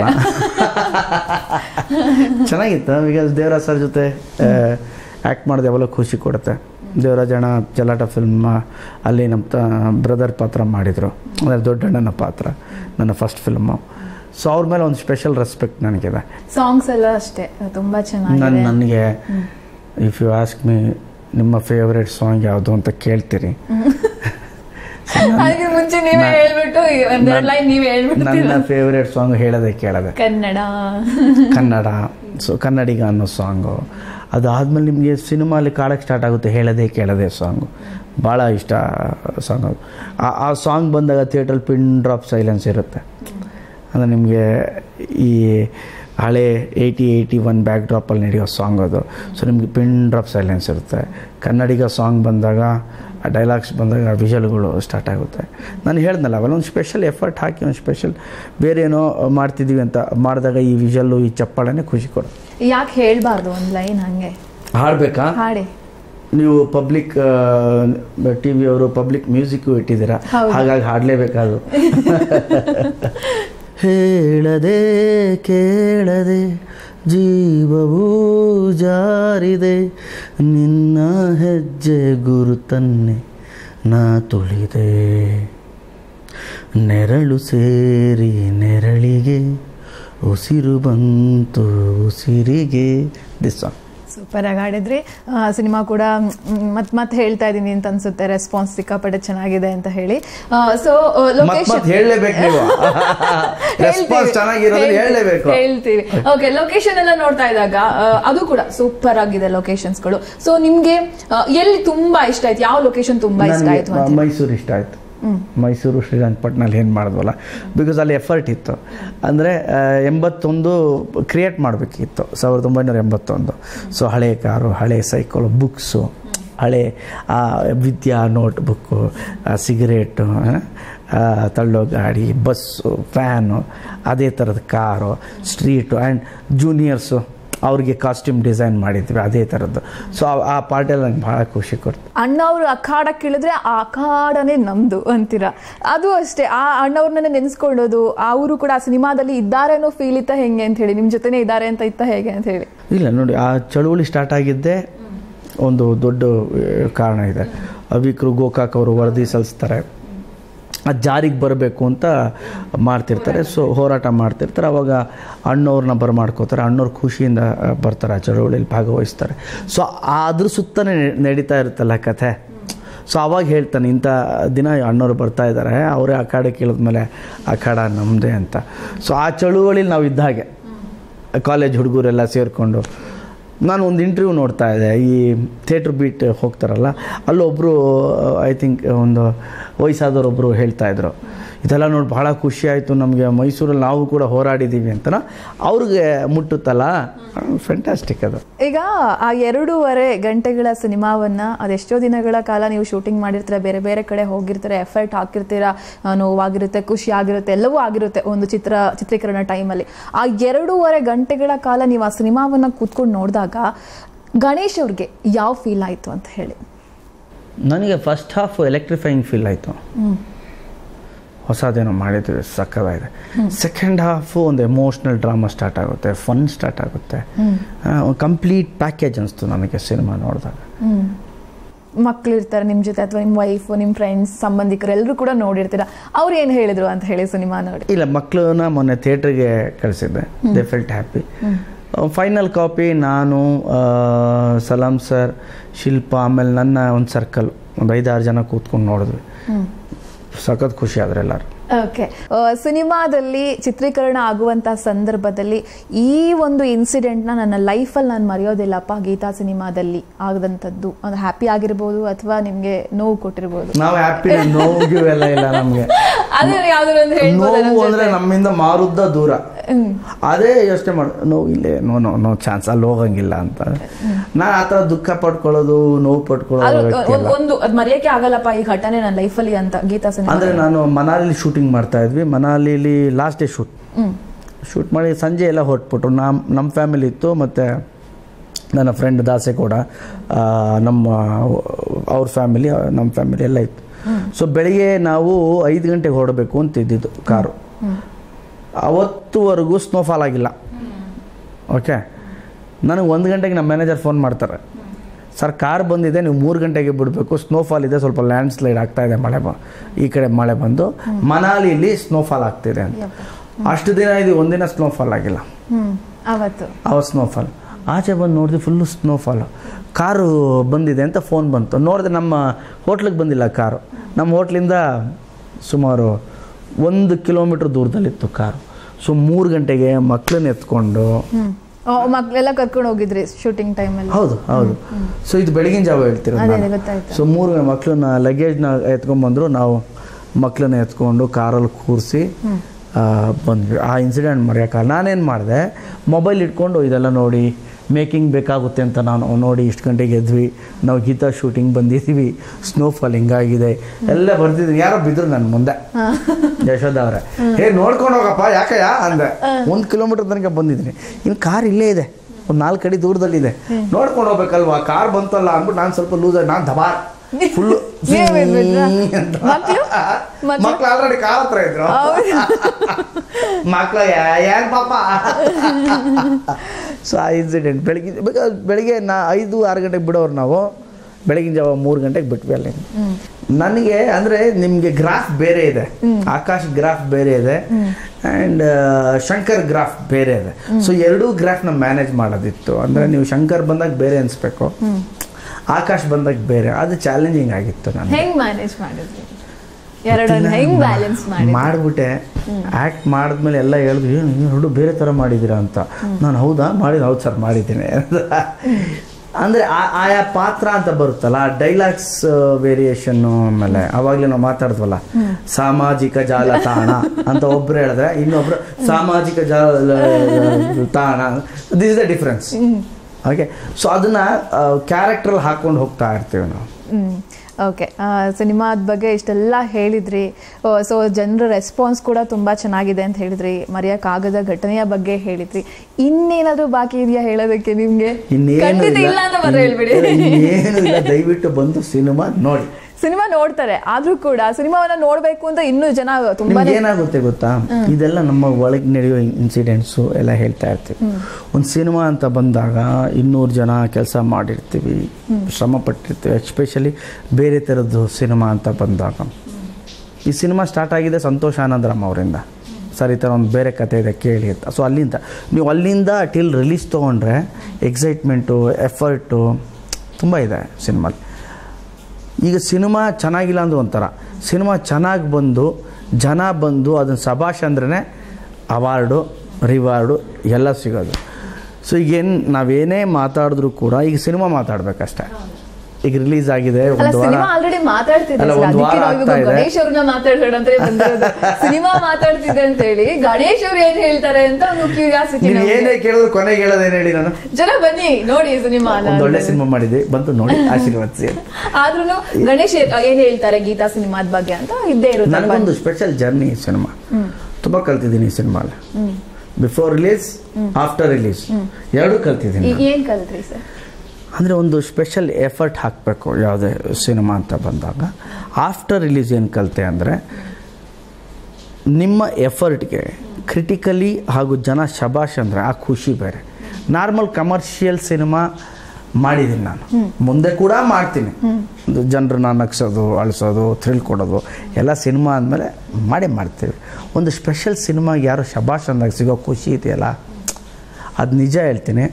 ಚೆನ್ನಾಗಿತ್ತು ಬಿಕಾಸ್ ದೇವರಾಜ್ ಸರ್ ಜೊತೆ ಆ್ಯಕ್ಟ್ ಮಾಡೋದು ಯಾವಾಗಲೂ ಖುಷಿ ಕೊಡುತ್ತೆ ದೇವರಾಜಣ್ಣ ಜಲಾಟ ಫಿಲ್ಮ್ ಅಲ್ಲಿ ನಮ್ಮ ತ ಬ್ರದರ್ ಪಾತ್ರ ಮಾಡಿದರು ಅಂದರೆ ದೊಡ್ಡಣ್ಣನ ಪಾತ್ರ ನನ್ನ ಫಸ್ಟ್ ಫಿಲ್ಮು ಸೊ ಅವ್ರ ಮೇಲೆ ಒಂದು ಸ್ಪೆಷಲ್ ರೆಸ್ಪೆಕ್ಟ್ ನನಗಿದೆ ಸಾಂಗ್ಸ್ ಎಲ್ಲ ಅಷ್ಟೇ ತುಂಬಾ ನಾನು ಚೆನ್ನಾಗಿದೆ ನನಗೆ ಇಫ್ ಯು ಆಸ್ಕ್ ಮೀ ನಿಮ್ಮ ಫೇವ್ರೆಟ್ ಸಾಂಗ್ ಯಾವುದು ಅಂತ ಕೇಳ್ತೀರಿ ಅದಕ್ಕೆ ಮುಂಚೆ ನೀವೇ ಹೇಳ್ಬಿಟ್ಟು ಒಂದೆರಡು ಲೈನ್ ನೀವೇ ಹೇಳ್ಬಿಟ್ಟು ನನ್ನ ಫೇವ್ರೆಟ್ ಸಾಂಗ್ ಹೇಳೋದೇ ಕೇಳೋದೆ ಕನ್ನಡ ಕನ್ನಡ ಸೊ ಕನ್ನಡಿಗ ಅನ್ನೋ ಸಾಂಗು ಅದಾದಮೇಲೆ ನಿಮಗೆ ಸಿನಿಮಾಲಿ ಕಾಡಕ್ಕೆ ಸ್ಟಾರ್ಟ್ ಆಗುತ್ತೆ ಹೇಳೋದೇ ಕೇಳೋದೇ ಸಾಂಗು ಭಾಳ ಇಷ್ಟ ಸಾಂಗ್ ಅದು ಆ- ಆ ಸಾಂಗ್ ಬಂದಾಗ ಥಿಯೇಟ್ರಲ್ಲಿ ಪಿನ್ ಡ್ರಾಪ್ ಸೈಲೆನ್ಸ್ ಇರುತ್ತೆ ಅಂದರೆ ನಿಮಗೆ ಈ ಹಳೆ ಏಯ್ಟಿ ಏಯ್ಟಿ ಒನ್ ಬ್ಯಾಕ್ ಡ್ರಾಪಲ್ಲಿ ನಡೆಯೋ ಸಾಂಗ್ ಅದು ಸೊ ನಿಮಗೆ ಪಿನ್ ಡ್ರಾಪ್ ಸೈಲೆನ್ಸ್ ಇರುತ್ತೆ ಕನ್ನಡಿಗ ಸಾಂಗ್ ಬಂದಾಗ ಆ ಡೈಲಾಗ್ಸ್ ಬಂದಾಗ ವಿಷಲ್ಗಳು ಸ್ಟಾರ್ಟ್ ಆಗುತ್ತೆ ನಾನು ಹೇಳ್ದಲ್ಲ ಅವೆಲ್ಲ ಒಂದು ಸ್ಪೆಷಲ್ ಎಫರ್ಟ್ ಹಾಕಿ ಒಂದು ಸ್ಪೆಷಲ್ ಬೇರೆ ಏನೋ ಮಾಡ್ತಿದ್ದೀವಿ ಅಂತ ಮಾಡಿದಾಗ ಈ ವಿಷಲ್ಲು ಈ ಚಪ್ಪಾಳನೇ ಖುಷಿ ಕೊಡುತ್ತೆ ಯಾಕೆ ಹೇಳ್ಬಾರ್ದು ಒಂದು ಲೈನ್ ಹಂಗೆ ಹಾಡಬೇಕಾ ಹಾಡಿ ನೀವು ಪಬ್ಲಿಕ್ ಟಿ ವಿಯವರು ಪಬ್ಲಿಕ್ ಮ್ಯೂಸಿಕ್ಕು ಇಟ್ಟಿದ್ದೀರಾ ಹೌದು. ಹಾಗಾಗಿ ಹಾಡಲೇಬೇಕಾದ್ರು ಹೇಳದೆ ಕೇಳದೆ ಜೀವವೂ ಜಾರಿದೆ ನಿನ್ನ ಹೆಜ್ಜೆ ಗುರುತನ್ನೆ ನಾ ತುಳಿದೆ ನೆರಳು ಸೇರಿ ನೆರಳಿಗೆ ಉಸಿರು ಬಂತು ಉಸಿರಿಗೆ ದಿಸ್ ಸಾಂಗ್ ಸೂಪರ್ ಆಗಿ ಆಡಿದ್ರಿ ಸಿನಿಮಾ ಕೂಡ ಮತ್ ಮತ್ತೆ ಹೇಳ್ತಾ ಇದೀನಿ ಅಂತ ಅನ್ಸುತ್ತೆ ರೆಸ್ಪಾನ್ಸ್ ಸಿಕ್ಕಾಪಟ್ಟೆ ಚೆನ್ನಾಗಿದೆ ಅಂತ ಹೇಳಿ ಸೊ ಮತ್ ಲೊಕೇಶನ್ ಮತ್ ಹೇಳಲೇಬೇಕು ನೀವು ರೆಸ್ಪಾನ್ಸ್ ಚೆನ್ನಾಗಿರೋದ್ರೆ ಹೇಳಲೇಬೇಕು ಹೇಳ್ತೀವಿ ಓಕೆ ಲೊಕೇಶನ್ ಎಲ್ಲ ನೋಡ್ತಾ ಇದ್ದಾಗ ಆ, ಅದು ಕೂಡ ಸೂಪರ್ ಆಗಿದೆ ಲೊಕೇಶನ್ಸ್ಗಳು ಸೊ ನಿಮ್ಗೆ ಆ, ಎಲ್ಲಿ ತುಂಬಾ ಇಷ್ಟ ಆಯ್ತು ಯಾವ ಲೊಕೇಶನ್ ತುಂಬಾ ಇಷ್ಟ ಆಯ್ತು ಅಂತ ನನಗೆ ಮೈಸೂರು ಇಷ್ಟ ಆಯ್ತು ಮೈಸೂರು ಶ್ರೀರಂಗಪಟ್ಟಣಲ್ಲಿ ಏನು ಮಾಡಿದ್ವಲ್ಲ ಬಿಕಾಸ್ ಅಲ್ಲಿ ಎಫರ್ಟ್ ಇತ್ತು ಅಂದರೆ ಎಂಬತ್ತೊಂದು ಕ್ರಿಯೇಟ್ ಮಾಡಬೇಕಿತ್ತು ಸಾವಿರದ ಒಂಬೈನೂರ ಎಂಬತ್ತೊಂದು ಸೊ ಹಳೆ ಕಾರು ಹಳೆ ಸೈಕಲ್ ಬುಕ್ಸು ಹಳೆ ಆ ವಿದ್ಯಾ ನೋಟ್ಬುಕ್ಕು ಸಿಗರೇಟು ತಳ್ಳೋ ಗಾಡಿ ಬಸ್ಸು ಫ್ಯಾನು ಅದೇ ಥರದ ಕಾರು ಸ್ಟ್ರೀಟು ಆ್ಯಂಡ್ ಜೂನಿಯರ್ಸು ಅವ್ರಿಗೆ ಕಾಸ್ಟ್ಯೂಮ್ ಡಿಸೈನ್ ಮಾಡಿದ್ವಿ ಅದೇ ಥರದ್ದು ಸೊ ಆ ಪಾರ್ಟಿಯಲ್ಲಿ ನಂಗೆ ಭಾಳ ಖುಷಿ ಕೊಡ್ತು ಅಣ್ಣ ಅವರು ಅಖಾಡ ಕೇಳಿದ್ರೆ ಆ ಅಖಾಡನೇ ನಮ್ದು ಅಂತೀರಾ ಅದು ಅಷ್ಟೇ ಆ ಅಣ್ಣವ್ರನ್ನೇ ನೆನೆಸ್ಕೊಳ್ಳೋದು ಅವರು ಕೂಡ ಆ ಸಿನಿಮಾದಲ್ಲಿ ಇದ್ದಾರೆ ಅನ್ನೋ ಫೀಲ್ ಇತ್ತ ಹೆಂಗೆ ಅಂತ ಹೇಳಿ ನಿಮ್ ಜೊತೆನೇ ಇದ್ದಾರೆ ಅಂತ ಇತ್ತ ಹೇಗೆ ಅಂತ ಹೇಳಿ ಇಲ್ಲ ನೋಡಿ ಆ ಚಳುವಳಿ ಸ್ಟಾರ್ಟ್ ಆಗಿದ್ದೇ ಒಂದು ದೊಡ್ಡ ಆ, ಕಾರಣ ಇದೆ ಅವಿಕ್ರು ಗೋಕಾಕ್ ಅವರು ವರದಿ ಸಲ್ಲಿಸ್ತಾರೆ ಅದು ಜಾರಿಗೆ ಬರಬೇಕು ಅಂತ ಮಾಡ್ತಿರ್ತಾರೆ ಸೊ ಹೋರಾಟ ಮಾಡ್ತಿರ್ತಾರೆ ಅವಾಗ ಅಣ್ಣವ್ರನ್ನ ಬರಮಾಡ್ಕೋತಾರೆ ಅಣ್ಣವ್ರು ಖುಷಿಯಿಂದ ಆ, ಬರ್ತಾರೆ ಆ ಚಳುವಳಿಯಲ್ಲಿ ಭಾಗವಹಿಸ್ತಾರೆ ಸೊ ಅದ್ರ ಸುತ್ತನೇ ನೆ- ನಡೀತಾ ಇರುತ್ತಲ್ಲ ಕಥೆ ಸೊ ಅವಾಗ ಹೇಳ್ತಾನೆ ಇಂಥ ದಿನ ಅಣ್ಣವ್ರು ಬರ್ತಾ ಇದ್ದಾರೆ ಅವರೇ ಅಖಾಡ ಕೇಳಿದ್ಮೇಲೆ ಅಖಾಡ ನಮ್ಮದೇ ಅಂತ ಸೊ ಆ ಚಳುವಳಿಲಿ ನಾವು ಇದ್ದ ಹಾಗೆ ಕಾಲೇಜ್ ಹುಡುಗರೆಲ್ಲ ಸೇರಿಕೊಂಡು ನಾನು ಒಂದು ಇಂಟರ್ವ್ಯೂ ನೋಡ್ತಾ ಇದ್ದೆ ಈ ಥಿಯೇಟ್ರ್ ಬೀಟ್ ಹೋಗ್ತಾರಲ್ಲ ಅಲ್ಲೊಬ್ಬರು ಐ ಥಿಂಕ್ ಒಂದು ವಯಸ್ಸಾದವರೊಬ್ಬರು ಹೇಳ್ತಾ ಇದ್ರು ಇದೆಲ್ಲ ನೋಡಿ ಭಾಳ ಖುಷಿ ಆಯಿತು ನಮಗೆ ಮೈಸೂರಲ್ಲಿ ನಾವು ಕೂಡ ಹೋರಾಡಿದ್ದೀವಿ ಅಂತನ ಅವ್ರಿಗೆ ಮುಟ್ಟುತ್ತಲ್ಲ ಫ್ಯಾಂಟಾಸ್ಟಿಕ್ ಅದು ಈಗ ಆ ಎರಡೂವರೆ ಗಂಟೆಗಳ ಸಿನಿಮಾವನ್ನ ಅದೆಷ್ಟೋ ದಿನಗಳ ಕಾಲ ನೀವು ಶೂಟಿಂಗ್ ಮಾಡಿರ್ತೀರ ಬೇರೆ ಬೇರೆ ಕಡೆ ಹೋಗಿರ್ತೀರ ಎಫರ್ಟ್ ಹಾಕಿರ್ತೀರ ಆ, ನೋವಾಗಿರುತ್ತೆ ಖುಷಿ ಆಗಿರುತ್ತೆ ಎಲ್ಲವೂ ಆಗಿರುತ್ತೆ ಒಂದು ಚಿತ್ರ ಚಿತ್ರೀಕರಣ ಟೈಮಲ್ಲಿ ಆ ಎರಡೂವರೆ ಗಂಟೆಗಳ ಕಾಲ ನೀವು ಆ ಸಿನಿಮಾವನ್ನ ಕೂತ್ಕೊಂಡು ನೋಡಿದಾಗ ಗಣೇಶ್ ಅವ್ರಿಗೆ ಯಾವ ಫೀಲ್ ಆಯ್ತು ಅಂತ ಹೇಳಿ ನನಗೆ ಫಸ್ಟ್ ಹಾಫ್ ಎಲೆಕ್ಟ್ರಿಫೈಯಿಂಗ್ ಫೀಲ್ ಆಯಿತು ಹೊಸದೇನೋ ಮಾಡಿದ್ವಿ ಸಕ್ಕದಾಗಿದೆ ಸೆಕೆಂಡ್ ಹಾಫು ಒಂದು ಎಮೋಷ್ನಲ್ ಡ್ರಾಮಾ ಸ್ಟಾರ್ಟ್ ಆಗುತ್ತೆ ಫನ್ ಸ್ಟಾರ್ಟ್ ಆಗುತ್ತೆ ಒಂದು ಕಂಪ್ಲೀಟ್ ಪ್ಯಾಕೇಜ್ ಅನಿಸ್ತು ನನಗೆ ಸಿನಿಮಾ ನೋಡಿದಾಗ ಮಕ್ಳು ಇರ್ತಾರೆ ನಿಮ್ ಜೊತೆ ಅಥವಾ ನಿಮ್ ವೈಫ್ ನಿಮ್ ಫ್ರೆಂಡ್ಸ್ ಸಂಬಂಧಿಕರು ಎಲ್ಲರೂ ಕೂಡ ನೋಡಿರ್ತೀರ ಅವ್ರು ಏನ್ ಹೇಳಿದ್ರು ಅಂತ ಹೇಳಿ ಸಿನಿಮಾ ನೋಡಿ ಇಲ್ಲ ಮಕ್ಕಳನ್ನ ಮೊನ್ನೆ ಥಿಯೇಟ್ರಿಗೆ ಕಳಿಸಿದ್ದೆ they felt happy final copy ನಾನು ಆ, ಸಲಾಂ ಸರ್ ಶಿಲ್ಪ ಆಮೇಲೆ ನನ್ನ ಒಂದು ಸರ್ಕಲ್ ಒಂದು ಐದಾರು ಜನ ಕೂತ್ಕೊಂಡು ನೋಡಿದ್ವಿ ಸಖತ್ ಖುಷಿ ಆದ್ರೆ ಎಲ್ಲರೂ ಓಕೆ ಸಿನಿಮಾದಲ್ಲಿ ಚಿತ್ರೀಕರಣ ಆಗುವಂತ ಸಂದರ್ಭದಲ್ಲಿ ಈ ಒಂದು ಇನ್ಸಿಡೆಂಟ್ನ ನನ್ನ ಲೈಫಲ್ಲಿ ನಾನು ಮರೆಯೋದಿಲ್ಲಪ್ಪ ಗೀತಾ ಸಿನಿಮಾದಲ್ಲಿ ಆಗದಂಥದ್ದು ಅದು ಹ್ಯಾಪಿ ಆಗಿರ್ಬೋದು ಅಥವಾ ನಿಮ್ಗೆ ನೋವು ಕೊಟ್ಟಿರ್ಬೋದು ನಾವು ಹ್ಯಾಪಿ ನೋವು ಎಲ್ಲ ಇಲ್ಲ ನಮಗೆ ಅದೇ ಯಾವ್ದಾದ್ರು ಒಂದು ಹೇಳ್ಬೋದಾ ನಮ್ ನೋವು ಜೊತೆ? ಅಂದ್ರೆ ನಮ್ಮಿಂದ ಮಾರುದ್ದ ದೂರ ಹ್ಮ್. ಅದೇ ಯೋಚನೆ ಮಾಡ ನೋವು ಇಲ್ಲೇ ನೋ ನೋ ನೋ ಚಾನ್ಸ್ ಅಲ್ಲಿ ಹೋಗಂಗಿಲ್ಲ ಅಂತ ನಾನು ಆ ಥರ ದುಃಖ ಪಡ್ಕೊಳ್ಳೋದು ನೋವು ಪಡ್ಕೊಳ್ಳೋದು ಅದು ವ್ಯಕ್ತಿ ಒಂದ್- ಅಲ್ಲ. ಒಂದು ಅದ್ ಮರೆಯಕ್ಕೆ ಆಗಲ್ಲಪ್ಪ ಈ ಘಟನೆ ನನ್ನ ಲೈಫಲ್ಲಿ ಅಂತ ಗೀತಾ ಸಿನಿಮಾ ಅಂದ್ರೆ ನಾನು ಮನಾಲಿಲಿ ಶೂಟಿಂಗ್ ಮಾಡ್ತಾ ಇದ್ವಿ ಮನಾಲಿಲಿ last day shoot hmm shoot ಮಾಡಿ ಸಂಜೆ ಎಲ್ಲ ಹೊರಟ್ಬಿಟ್ರು ನಮ್ಮ ನಮ್ಮ ಫ್ಯಾಮಿಲಿ ಇತ್ತು ಮತ್ತು ನನ್ನ ಫ್ರೆಂಡ್ ದಾಸೇಗೌಡ ಆ, ನಮ್ಮ ಅವ್ರ ಫ್ಯಾಮಿಲಿ ನಮ್ಮ ಫ್ಯಾಮಿಲಿ ಎಲ್ಲ ಇತ್ತು ಸೊ ಬೆಳಿಗ್ಗೆ ನಾವು ಐದು ಗಂಟೆಗೆ ಹೊರಡಬೇಕು ಅಂತ ಇದ್ದಿದ್ದು ಕಾರು ಅವತ್ತುವರೆಗೂ ಸ್ನೋಫಾಲ್ ಆಗಿಲ್ಲ ಓಕೆ ನನಗೆ ಒಂದು ಗಂಟೆಗೆ ನಮ್ಮ ಮ್ಯಾನೇಜರ್ ಫೋನ್ ಮಾಡ್ತಾರೆ ಸರ್ ಕಾರ್ ಬಂದಿದೆ ನೀವು ಮೂರು ಗಂಟೆಗೆ ಬಿಡಬೇಕು ಸ್ನೋಫಾಲ್ ಇದೆ ಸ್ವಲ್ಪ ಲ್ಯಾಂಡ್ ಸ್ಲೈಡ್ ಆಗ್ತಾ ಇದೆ ಮಳೆ ಬ ಈ ಕಡೆ ಮಳೆ ಬಂದು ಮನಾಲಿಲಿ ಸ್ನೋಫಾಲ್ ಆಗ್ತಿದೆ ಅಂತ ಅಷ್ಟು ದಿನ ಇದು ಒಂದಿನ ಸ್ನೋಫಾಲ್ ಆಗಿಲ್ಲ ಹ್ಮ್ ಅವತ್ತು ಅವ ಸ್ನೋಫಾಲ್ ಆಚೆ ಬಂದು ನೋಡಿದ್ವಿ ಫುಲ್ಲು ಸ್ನೋಫಾಲು ಕಾರು ಬಂದಿದೆ ಅಂತ ಫೋನ್ ಬಂತು ನೋಡಿದ್ರೆ ನಮ್ಮ ಹೋಟ್ಲಿಗೆ ಬಂದಿಲ್ಲ ಕಾರು ನಮ್ಮ ಹೋಟ್ಲಿಂದ ಸುಮಾರು ಒಂದು ಕಿಲೋಮೀಟ್ರ್ ದೂರದಲ್ಲಿತ್ತು ಕಾರು ಸೊ ಮೂರು ಗಂಟೆಗೆ ಮಕ್ಕಳನ್ನ ಎತ್ಕೊಂಡು ಹ್ಮ್ ಓ, ಮಕ್ಳೆಲ್ಲ ಕರ್ಕೊಂಡು ಹೋಗಿದ್ರಿ ಶೂಟಿಂಗ್ ಟೈಮಲ್ಲಿ ಹೌದು ಹೌದು ಸೊ ಇದು ಬೆಳಗಿನ ಜಾವ ಹೇಳ್ತಿರೋದು ಅದೇ ನಾನು. ಗೊತ್ತಾಯ್ತು ಸೊ ಮೂರು ಮಕ್ಕಳನ್ನ ಲಗೇಜ್ನ ಎತ್ಕೊಂಡ್ಬಂದ್ರು ನಾವು ಮಕ್ಕಳನ್ನ ಎತ್ಕೊಂಡು ಕಾರಲ್ಲಿ ಕೂರಿಸಿ ಬಂದ್ವಿ ಆ ಇನ್ಸಿಡೆಂಟ್ ಮರೆಯೋಕ್ಕಲ್ಲ ನಾನೇನು ಮಾಡಿದೆ ಮೊಬೈಲ್ ಇಟ್ಕೊಂಡು ಇದೆಲ್ಲ ನೋಡಿ ಮೇಕಿಂಗ್ ಬೇಕಾಗುತ್ತೆ ಅಂತ ನಾನು ನೋಡಿ ಇಷ್ಟು ಗಂಟೆಗೆ ಎದ್ವಿ ನಾವು ಗೀತಾ ಶೂಟಿಂಗ್ ಬಂದಿದ್ದೀವಿ ಸ್ನೋಫಾಲ್ ಹಿಂಗಾಗಿದೆ ಎಲ್ಲ ಬರ್ತಿದ್ದೀನಿ ಯಾರೋ ಬಿದ್ರು ನನ್ನ ಮುಂದೆ ಯಶೋಧ ಅವರೇ ಹೇ ನೋಡ್ಕೊಂಡು ಹೋಗಪ್ಪ ಯಾಕಯ್ಯ ಅಂದೆ ಒಂದು ಕಿಲೋಮೀಟರ್ ತನಕ ಬಂದಿದ್ದೀನಿ ಇನ್ನು ಕಾರ್ ಇಲ್ಲೇ ಇದೆ ಒಂದು ನಾಲ್ಕು ಅಡಿ ದೂರದಲ್ಲಿದೆ ನೋಡ್ಕೊಂಡು ಹೋಗ್ಬೇಕಲ್ವಾ ಕಾರ್ ಬಂತಲ್ಲ ಅಂದ್ಬಿಟ್ಟು ನಾನು ಸ್ವಲ್ಪ ಲೂಸ್ ಆಗಿ ನಾನು ದಬಾರ್ ಫುಲ್ಲು ನೀವೇ ಬಿದ್ರಾ? ಮಕ್ಳು? ಮಕ್ಳು? ಮಕ್ಳು ಆಲ್ರೆಡಿ ಕಾರ್ ಹತ್ರ ಇದ್ರು ಮಕ್ಳು ಯಾಕೆ ಪಾಪ ಸೊ ಆ ಇನ್ಸಿಡೆಂಟ್ ಬೆಳಗ್ಗೆ ಬೇಕಾ- ಬೆಳಿಗ್ಗೆ ನಾ ಐದು ಆರು ಗಂಟೆಗೆ ಬಿಡೋರು ನಾವು ಬೆಳಗಿನ ಜಾವ ಮೂರು ಗಂಟೆಗೆ ಬಿಟ್ವಿ ಅಲ್ಲಿ ನನಗೆ ಅಂದರೆ ನಿಮಗೆ ಗ್ರಾಫ್ ಬೇರೆ ಇದೆ ಆಕಾಶ್ ಗ್ರಾಫ್ ಬೇರೆ ಇದೆ ಆ್ಯಂಡ್ ಶಂಕರ್ ಗ್ರಾಫ್ ಬೇರೆ ಇದೆ ಸೊ ಎರಡೂ ಗ್ರಾಫ್ನ ಮ್ಯಾನೇಜ್ ಮಾಡೋದಿತ್ತು ಅಂದರೆ ನೀವು ಶಂಕರ್ ಬಂದಾಗ ಬೇರೆ ಅನಿಸ್ಬೇಕು ಆಕಾಶ್ ಬಂದಾಗ ಬೇರೆ ಅದು ಚಾಲೆಂಜಿಂಗ್ ಆಗಿತ್ತು ನನಗೆ ಹೆಂಗ್ ಮ್ಯಾನೇಜ್ ಮಾಡಿದ್ರಿ ಎರಡನ್ನ ಹೆಂಗ್ ಬ್ಯಾಲೆನ್ಸ್ ಮಾಡಿ ಮಾಡಿಬಿಟ್ಟೆ ಆ್ಯಕ್ಟ್ ಮಾಡಿದ್ಮೇಲೆ ಎಲ್ಲ ಹೇಳಿದ್ರು ಏನು ನೀವು ಎರಡು ಬೇರೆ ಥರ ಮಾಡಿದ್ದೀರಾ ಅಂತ ನಾನು ಹೌದಾ ಮಾಡಿದ ಹೌದು ಸರ್ ಮಾಡಿದ್ದೀನಿ ಅಂದರೆ ಆಯಾ ಪಾತ್ರ ಅಂತ ಬರುತ್ತಲ್ಲ ಡೈಲಾಗ್ಸ್ ವೇರಿಯೇಷನ್ನು ಆಮೇಲೆ ಅವಾಗಲೇ ನಾವು ಮಾತಾಡಿದ್ವಲ್ಲ ಸಾಮಾಜಿಕ ಜಾಲತಾಣ ಅಂತ ಒಬ್ರು ಹೇಳಿದ್ರೆ ಇನ್ನೊಬ್ರು ಸಾಮಾಜಿಕ ಜಾಲ ತಾಣ ದಿಸ್ ಇಸ್ ದ ಡಿಫ್ರೆನ್ಸ್ ಹಾಗೆ ಸೊ ಅದನ್ನು ಕ್ಯಾರೆಕ್ಟ್ರಲ್ಲಿ ಹಾಕ್ಕೊಂಡು ಹೋಗ್ತಾ ಇರ್ತೀವಿ ನಾವು ಹ್ಮ್ ಓಕೆ ಸಿನಿಮಾದ ಬಗ್ಗೆ ಇಷ್ಟೆಲ್ಲ ಹೇಳಿದ್ರಿ ಸೊ ಜನರ ರೆಸ್ಪಾನ್ಸ್ ಕೂಡ ತುಂಬಾ ಚೆನ್ನಾಗಿದೆ ಅಂತ ಹೇಳಿದ್ರಿ ಮರೆಯಕ್ಕಾಗದ ಘಟನೆಯ ಬಗ್ಗೆ ಹೇಳಿದ್ರಿ ಇನ್ನೇನಾದ್ರೂ ಬಾಕಿ ಇದೆಯಾ ಹೇಳೋದಕ್ಕೆ ನಿಮ್ಗೆ ಇನ್ನೇನು ಖಂಡಿತ ಇಲ್ಲ ಅಂತ ಮಾತ್ರ ಹೇಳ್ಬಿಡಿ ಇನ್ನೇನು ಇಲ್ಲ ದಯವಿಟ್ಟು ಬಂದು ಸಿನಿಮಾ ನೋಡಿ ಸಿನಿಮಾ ನೋಡ್ತಾರೆ ಆದ್ರೂ ಕೂಡ ಸಿನಿಮಾವನ್ನ ನೋಡ್ಬೇಕು ಅಂತ ಇನ್ನೂ ಜನ ತುಂಬಾನೇ ನಿಮ್ಗೆ ಏನಾಗುತ್ತೆ ಗೊತ್ತಾ ಇದೆಲ್ಲ ನಮ್ಮ ಒಳಗೆ ನಡೆಯೋ ಇನ್ಸಿಡೆಂಟ್ಸು ಎಲ್ಲ ಹೇಳ್ತಾ ಇರ್ತೀವಿ ಒಂದು ಸಿನಿಮಾ ಅಂತ ಬಂದಾಗ ಇನ್ನೂರು ಜನ ಕೆಲಸ ಮಾಡಿರ್ತೀವಿ ಶ್ರಮ ಪಟ್ಟಿರ್ತೀವಿ ಎಸ್ಪೆಷಲಿ ಬೇರೆ ಥರದ್ದು ಸಿನಿಮಾ ಅಂತ ಬಂದಾಗ ಈ ಸಿನಿಮಾ ಸ್ಟಾರ್ಟ್ ಆಗಿದೆ ಸಂತೋಷ್ ಆನಂದರಾಮ್ ಅವರಿಂದ ಸರ್ ಈ ಥರ ಒಂದು ಬೇರೆ ಕತೆ ಇದೆ ಕೇಳಿ ಅಂತ ಸೊ ಅಲ್ಲಿಂದ ನೀವು ಅಲ್ಲಿಂದ ಟಿಲ್ ರಿಲೀಸ್ ತೊಗೊಂಡ್ರೆ ಎಕ್ಸೈಟ್ಮೆಂಟು ಎಫರ್ಟು ತುಂಬ ಇದೆ ಸಿನಿಮಾಲಿ ಈಗ ಸಿನಿಮಾ ಚೆನ್ನಾಗಿಲ್ಲ ಅಂದ್ರೆ ಒಂಥರ ಸಿನಿಮಾ ಚೆನ್ನಾಗಿ ಬಂದು ಜನ ಬಂದು ಅದನ್ನು ಸಭಾಷ್ ಅಂದ್ರೇ ಅವಾರ್ಡು ರಿವಾರ್ಡು ಎಲ್ಲ ಸಿಗೋದು ಸೊ ಈಗೇನು ನಾವೇನೇ ಮಾತಾಡಿದ್ರು ಕೂಡ ಈಗ ಸಿನಿಮಾ ಮಾತಾಡ್ಬೇಕಷ್ಟೆ ಈಗ ರಿಲೀಸ್ ಆಗಿದೆ ಅಲ್ಲ ಒಂದು ವಾರ ಸಿನಿಮಾ ಆಲ್ರೆಡಿ ಮಾತಾಡ್ತಿದೆ ಅಲ್ಲ, sir. ಒಂದು ಅದಕ್ಕೆ ವಾರ ನಾವು ಇವಾಗ ಆಗ್ತಾ ಇದೆ. ಗಣೇಶ್ ಅವ್ರನ್ನ ಮಾತಾಡೋಣ ಅಂತ ಬಂದಿರೋದು ಸಿನಿಮಾ ಮಾತಾಡ್ತಿದೆ ಅಂತ ಹೇಳಿ ಗಣೇಶ್ ಅವ್ರು ಏನ್ ಹೇಳ್ತಾರೆ ಅಂತ ಒಂದು ಕ್ಯೂರಿಯಾಸಿಟಿ ನೀವು ಏನೇ ಕೇಳಿದ್ರು ಕೊನೆಗೆ ಹೇಳೋದೇನು ಹೇಳಿ ನಾನು ಜನ ಬನ್ನಿ ನೋಡಿ ಸಿನಿಮಾ ಒಂದು ಒಳ್ಳೆ ಸಿನಿಮಾ ಮಾಡಿದ್ವಿ ಬಂದು ನೋಡಿ ಆಶೀರ್ವದಿಸಿ ಅಂತ. ಆದ್ರೂ ಗಣೇಶ್ ಏನ್ ಹೇಳ್ತಾರೆ ಗೀತಾ ಸಿನಿಮಾದ ಬಗ್ಗೆ ಅಂತ ಇದ್ದೇ ಇರುತ್ತೆ ನನಗೊಂದು ಸ್ಪೆಷಲ್ ಜರ್ನಿ ಈ ಸಿನಿಮಾ ತುಂಬ ಕಲ್ತಿದ್ದೀನಿ ಈ ಸಿನಿಮಾಲಿ ಬಿಫೋರ್ ರಿಲೀಸ್ ಆಫ್ಟರ್ ರಿಲೀಸ್ ಎರಡೂ ಕಲ್ತಿದ್ದೀನಿ ಈಗ ಏನ್ ಕಲ್ತ್ರಿ ಸರ್ ಅಂದರೆ ಒಂದು ಸ್ಪೆಷಲ್ ಎಫರ್ಟ್ ಹಾಕಬೇಕು ಯಾವುದೇ ಸಿನಿಮಾ ಅಂತ ಬಂದಾಗ ಆಫ್ಟರ್ ರಿಲೀಸ್ ಏನು ಕಲಿತೆ ಅಂದರೆ ನಿಮ್ಮ ಎಫರ್ಟ್ಗೆ ಕ್ರಿಟಿಕಲಿ ಹಾಗೂ ಜನ ಶಬಾಷ್ ಅಂದರೆ ಆ ಖುಷಿ ಬೇರೆ ನಾರ್ಮಲ್ ಕಮರ್ಷಿಯಲ್ ಸಿನಿಮಾ ಮಾಡಿದ್ದೀನಿ ನಾನು ಮುಂದೆ ಕೂಡ ಮಾಡ್ತೀನಿ ಒಂದು ಜನರನ್ನ ನಗ್ಸೋದು ಅಳಿಸೋದು ಥ್ರಿಲ್ ಕೊಡೋದು ಎಲ್ಲ ಸಿನಿಮಾ ಅಂದಮೇಲೆ ಮಾಡೇ ಮಾಡ್ತೀವಿ ಒಂದು ಸ್ಪೆಷಲ್ ಸಿನಿಮಾಗೆ ಯಾರು ಶಬಾಷ್ ಅಂದಾಗ ಸಿಗೋ ಖುಷಿ ಇದೆಯಲ್ಲ ಅದು ನಿಜ ಹೇಳ್ತೀನಿ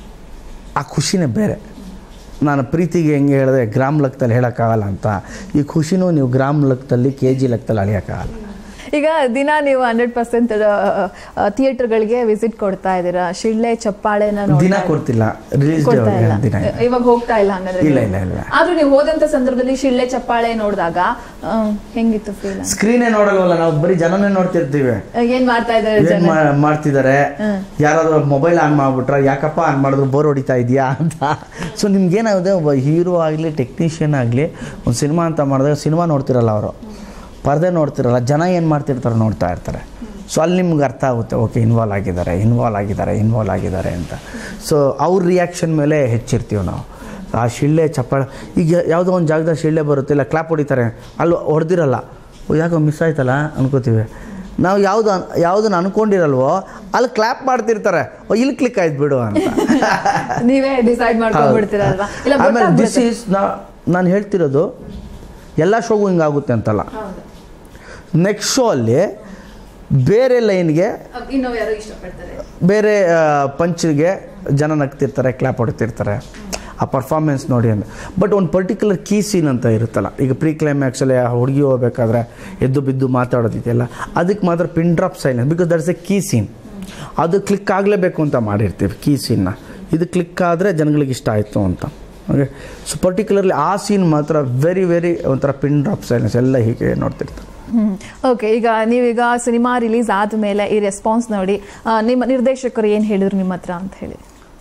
ಆ ಖುಷಿನೇ ಬೇರೆ ನಾನು ಪ್ರೀತಿಗೆ ಹೆಂಗೆ ಹೇಳಿದೆ ಗ್ರಾಮ್ ಲೆಕ್ಕದಲ್ಲಿ ಹೇಳೋಕ್ಕಾಗಲ್ಲ ಅಂತ ಈ ಖುಷಿನೂ ನೀವು ಗ್ರಾಮ್ ಲೆಕ್ಕದಲ್ಲಿ ಕೆ ಜಿ ಲೆಕ್ಕದಲ್ಲಿ ಅಳಿಯೋಕ್ಕಾಗಲ್ಲ ಈಗ ದಿನ ನೀವು ಹಂಡ್ರೆಡ್ ಪರ್ಸೆಂಟ್ ಥಿಯೇಟರ್ಗಳಿಗೆ ವಿಸಿಟ್ ಕೊಡ್ತಾ ಇದ್ದೀರಾ ಶಿಳ್ಳೆ ಚಪ್ಪಾಳೆನ ದಿನ ನೋಡ್ತಾ ಕೊಡ್ತಿಲ್ಲ ರಿಲೀಸ್ ಕೊಡ್ತಾ ಇಲ್ಲ ದಿನ ಇವಾಗ ಹೋಗ್ತಾ ಇಲ್ಲ ಹಂಗಂದ್ರೆ ಇಲ್ಲ, ನೀವು? ಇಲ್ಲ, ಇಲ್ಲ. ಆದ್ರೂ ನೀವು ಹೋದಂತ ಸಂದರ್ಭದಲ್ಲಿ ಶಿಳ್ಳೆ ಚಪ್ಪಾಳೆ ನೋಡಿದಾಗ ಆ, ಹೆಂಗಿತ್ತು ಫೀಲ್ ಸ್ಕ್ರೀನೇ ನೋಡಲ್ವಲ್ಲ ನಾವು ಬರೀ ಜನನೇ ನೋಡ್ತಿರ್ತೀವಿ ಏನ್ ಮಾಡ್ತಾ ಇದ್ದಾರೆ ಏನ್ ಜನ ಮಾ- ಮಾಡ್ತಿದ್ದಾರೆ ಯಾರಾದ್ರೂ ಮೊಬೈಲ್ ಆನ್ ಮಾಡ್ಬಿಟ್ರ ಯಾಕಪ್ಪ ಆನ್ ಮಾಡಿದ್ರು ಬೋರ್ ಹೊಡಿತಾ ಇದೆಯಾ ಅಂತ ಸೊ ನಿಮ್ಗೇನಾಗುತ್ತೆ ಒಬ್ಬ ಹೀರೋ ಆಗಲಿ ಟೆಕ್ನಿಷಿಯನ್ ಆಗಲಿ ಒಂದು ಸಿನಿಮಾ ಅಂತ ಮಾಡಿದಾಗ ಸಿನಿಮಾ ನೋಡ್ತಿರಲ್ಲ ಅವರು ಪರದೆ ನೋಡ್ತಿರಲ್ಲ ಜನ ಏನು ಮಾಡ್ತಿರ್ತಾರೆ ನೋಡ್ತಾ ಇರ್ತಾರೆ ಸೊ ಅಲ್ಲಿ ನಿಮ್ಗೆ ಅರ್ಥ ಆಗುತ್ತೆ ಓಕೆ ಇನ್ವಾಲ್ವ್ ಆಗಿದ್ದಾರೆ ಇನ್ವಾಲ್ವ್ ಆಗಿದ್ದಾರೆ ಇನ್ವಾಲ್ವ್ ಆಗಿದ್ದಾರೆ ಅಂತ ಸೊ ಅವ್ರ ರಿಯಾಕ್ಷನ್ ಮೇಲೆ ಹೆಚ್ಚಿರ್ತೀವಿ ನಾವು ಆ ಶಿಳ್ಳೆ ಚಪ್ಪಾಳೆ ಈಗ ಯಾವುದೋ ಒಂದು ಜಾಗದಲ್ಲಿ ಶಿಳ್ಳೆ ಬರುತ್ತೆ ಇಲ್ಲ ಕ್ಲಾಪ್ ಹೊಡಿತಾರೆ ಅಲ್ಲಿ ಹೊಡೆದಿರಲ್ಲ ಯಾಕೋ ಮಿಸ್ ಆಯ್ತಲ್ಲ ಅನ್ಕೋತೀವಿ ನಾವು ಯಾವುದು ಯಾವುದನ್ನು ಅನ್ಕೊಂಡಿರಲ್ವೋ ಅಲ್ಲಿ ಕ್ಲಾಪ್ ಮಾಡ್ತಿರ್ತಾರೆ ಓ ಇಲ್ಲಿ ಕ್ಲಿಕ್ ಆಯ್ತು ಬಿಡು ಅಂತ ನೀವೇ ಡಿಸೈಡ್ ಮಾಡ್ಕೊಂಡ್ಬಿಡ್ತೀರಲ್ವಾ ಇಲ್ಲ ಆಮೇಲೆ ದಿಸ್ ಗೊತ್ತಾಗ್ಬಿಡುತ್ತೆ. ಈಸ್ ನಾ ನಾನು ಹೇಳ್ತಿರೋದು ಎಲ್ಲ ಶೋಗೂ ಹಿಂಗಾಗುತ್ತೆ ಅಂತಲ್ಲ ಹೌದು. ನೆಕ್ಸ್ಟ್ ಶೋ ಅಲ್ಲಿ ಬೇರೆ ಲೈನ್ಗೆ ಇನ್ನೂ ಯಾರೋ ಇಷ್ಟಪಡ್ತಾರೆ ಬೇರೆ ಪಂಚ್ಗೆ ಜನ ನಗ್ತಿರ್ತಾರೆ ಕ್ಲಾಪ್ ಹೊಡಿತಿರ್ತಾರೆ ಆ ಪರ್ಫಾರ್ಮೆನ್ಸ್ ನೋಡಿ ಅಂತ ಬಟ್ ಒಂದು ಪರ್ಟಿಕ್ಯುಲರ್ ಕೀ ಸೀನ್ ಅಂತ ಇರುತ್ತಲ್ಲ ಈಗ ಪ್ರೀ ಕ್ಲೈಮ್ಯಾಕ್ಸಲ್ಲಿ ಆ ಹುಡುಗಿ ಹೋಗ್ಬೇಕಾದ್ರೆ ಎದ್ದು ಬಿದ್ದು ಮಾತಾಡೋದಿದೆಯಲ್ಲ ಅದಕ್ಕೆ ಮಾತ್ರ pin drop silence because that's a key scene ಅದು ಕ್ಲಿಕ್ ಆಗಲೇಬೇಕು ಅಂತ ಮಾಡಿರ್ತೀವಿ ಕೀ ಸೀನ್ನ ಇದು ಕ್ಲಿಕ್ ಆದರೆ ಜನಗಳಿಗೆ ಇಷ್ಟ ಆಯಿತು ಅಂತ ಓಕೆ ಸೊ ಪರ್ಟಿಕ್ಯುಲರ್ಲಿ ಆ ಸೀನ್ ಮಾತ್ರ ವೆರಿ ವೆರಿ ಒಂಥರ ಪಿನ್ ಡ್ರಾಪ್ ಸೈಲೆನ್ಸ್ ಎಲ್ಲ ಹೀಗೆ ನೋಡ್ತಿರ್ತಾರೆ ಹ್ಮ್ ಓಕೆ ಈಗ ನೀವೀಗ ಸಿನಿಮಾ ರಿಲೀಸ್ ಆದ್ಮೇಲೆ ಈ ರೆಸ್ಪಾನ್ಸ್ ನೋಡಿ ಆ, ನಿಮ್ಮ ನಿರ್ದೇಶಕರು ಏನ್ ಹೇಳಿದ್ರು ನಿಮ್ಮ ಹತ್ರ ಅಂತ ಹೇಳಿ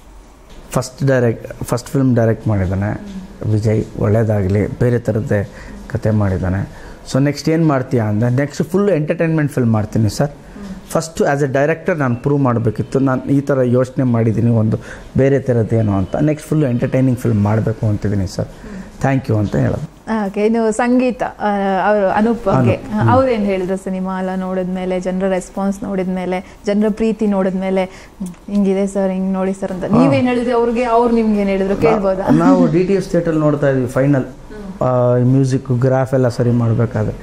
first direct first film direct ಮಾಡಿದ್ದಾನೆ ವಿಜಯ್ ಒಳ್ಳೇದಾಗಲಿ ಬೇರೆ ಥರದ್ದೇ ಕತೆ ಮಾಡಿದ್ದಾನೆ ಸೊ ನೆಕ್ಸ್ಟ್ ಏನು ಮಾಡ್ತೀಯಾ ಅಂದರೆ ನೆಕ್ಸ್ಟ್ ಫುಲ್ ಎಂಟರ್ಟೈನ್ಮೆಂಟ್ ಫಿಲ್ಮ್ ಮಾಡ್ತೀನಿ sir first as a director ನಾನು ಪ್ರೂವ್ ಮಾಡಬೇಕಿತ್ತು ನಾನು ಈ ಥರ ಯೋಚನೆ ಮಾಡಿದ್ದೀನಿ ಒಂದು ಬೇರೆ ಥರದ್ದೇನೋ ಅಂತ ನೆಕ್ಸ್ಟ್ ಫುಲ್ಲು ಎಂಟರ್ಟೈನಿಂಗ್ ಫಿಲ್ಮ್ ಮಾಡಬೇಕು ಅಂತಿದ್ದೀನಿ ಸರ್ ಥ್ಯಾಂಕ್ ಯು ಅಂತ ಹೇಳೋದು ಓಕೆ ಇನ್ನು ಸಂಗೀತ ಅವರು ಅನೂಪ್ ಬಗ್ಗೆ ಅವ್ರು ಏನ್ ಹೇಳಿದ್ರು ಸಿನಿಮಾ ಎಲ್ಲ ನೋಡಿದ್ಮೇಲೆ ಜನರ ರೆಸ್ಪಾನ್ಸ್ ನೋಡಿದ್ಮೇಲೆ ಜನರ ಪ್ರೀತಿ ನೋಡಿದ್ಮೇಲೆ ಹ್ಮ್, ಹಿಂಗಿದೆ ಸರ್ ಹಿಂಗ್ ನೋಡಿ ಸರ್ ಅಂತ ನೀವೇನ್ ಹೇಳಿದ್ರಿ ಅವ್ರಿಗೆ ಅವ್ರು ನಿಮ್ಗೆ ಏನ್ ಹೇಳಿದ್ರು ಕೇಳ್ಬೋದಾ ನಾವು ಡಿ ಟಿ ಎಸ್ ಥಿಯೇಟ್ರಲ್ಲಿ ನೋಡ್ತಾ ಇದ್ವಿ ಫೈನಲ್ ಮ್ಯೂಸಿಕ್ ಗ್ರಾಫ್ ಎಲ್ಲ ಸರಿ ಮಾಡಬೇಕಾದ್ರೆ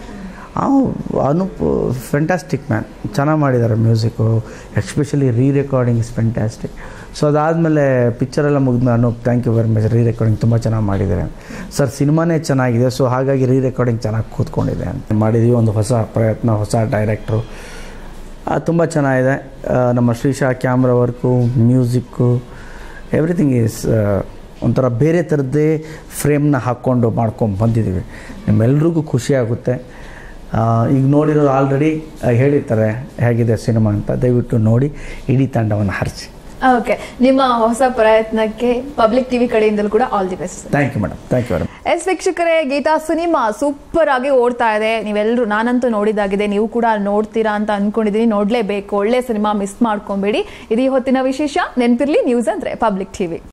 ಅನೂಪ್ ಫೆಂಟಾಸ್ಟಿಕ್ ಮ್ಯಾನ್ ಚೆನ್ನಾಗಿ ಮಾಡಿದ್ದಾರೆ music especially re recording is fantastic so ಅದಾದಮೇಲೆ ಪಿಕ್ಚರೆಲ್ಲ ಮುಗಿದ್ಮೇಲೆ Anoop thank you very much re recording ತುಂಬ ಚೆನ್ನಾಗಿ ಮಾಡಿದ್ದಾರೆ ಸರ್ ಸಿನಿಮಾನೇ ಚೆನ್ನಾಗಿದೆ ಸೊ ಹಾಗಾಗಿ ರೀ ರೆಕಾರ್ಡಿಂಗ್ ಚೆನ್ನಾಗಿ ಕೂತ್ಕೊಂಡಿದೆ ಅಂತ ಮಾಡಿದ್ವಿ ಒಂದು ಹೊಸ ಪ್ರಯತ್ನ ಹೊಸ ಡೈರೆಕ್ಟ್ರು ತುಂಬ ಚೆನ್ನಾಗಿದೆ ಆ, ನಮ್ಮ Shreesha camera work music everything is ಒಂಥರ ಬೇರೆ ಥರದ್ದೇ ಫ್ರೇಮ್ನ ಹಾಕ್ಕೊಂಡು ಮಾಡ್ಕೊಂಡು ಬಂದಿದ್ದೀವಿ ನಿಮ್ಮೆಲ್ರಿಗೂ ಖುಷಿ ಆಗುತ್ತೆ ಆ, ಈಗ ನೋಡಿರೋರು ಆಲ್ರೆಡಿ ಹೇಳಿರ್ತಾರೆ ಹೇಗಿದೆ ಸಿನಿಮಾ ಅಂತ ದಯವಿಟ್ಟು ನೋಡಿ ಇಡೀ ತಂಡವನ್ನು ಹರಿಸಿ ಓಕೆ ನಿಮ್ಮ ಹೊಸ ಪ್ರಯತ್ನಕ್ಕೆ ಪಬ್ಲಿಕ್ ಟಿವಿ ಕಡೆಯಿಂದಲೂ ಕೂಡ all the best thank you madam thank you madam yes ವೀಕ್ಷಕರೇ ಗೀತಾ ಸಿನಿಮಾ ಸೂಪರ್ ಆಗಿ ಓಡ್ತಾ ಇದೆ ನೀವೆಲ್ಲರೂ ನಾನಂತೂ ನೋಡಿದಾಗಿದೆ ನೀವು ಕೂಡ ನೋಡ್ತೀರಾ ಅಂತ ಅನ್ಕೊಂಡಿದೀನಿ ನೋಡ್ಲೇಬೇಕು ಒಳ್ಳೆ ಸಿನಿಮಾ ಮಿಸ್ ಮಾಡ್ಕೊಂಬೇಡಿ ಇದು ಈ ಹೊತ್ತಿನ ವಿಶೇಷ ನೆನಪಿರ್ಲಿ ನ್ಯೂಸ್ ಅಂದ್ರೆ ಪಬ್ಲಿಕ್ ಟಿವಿ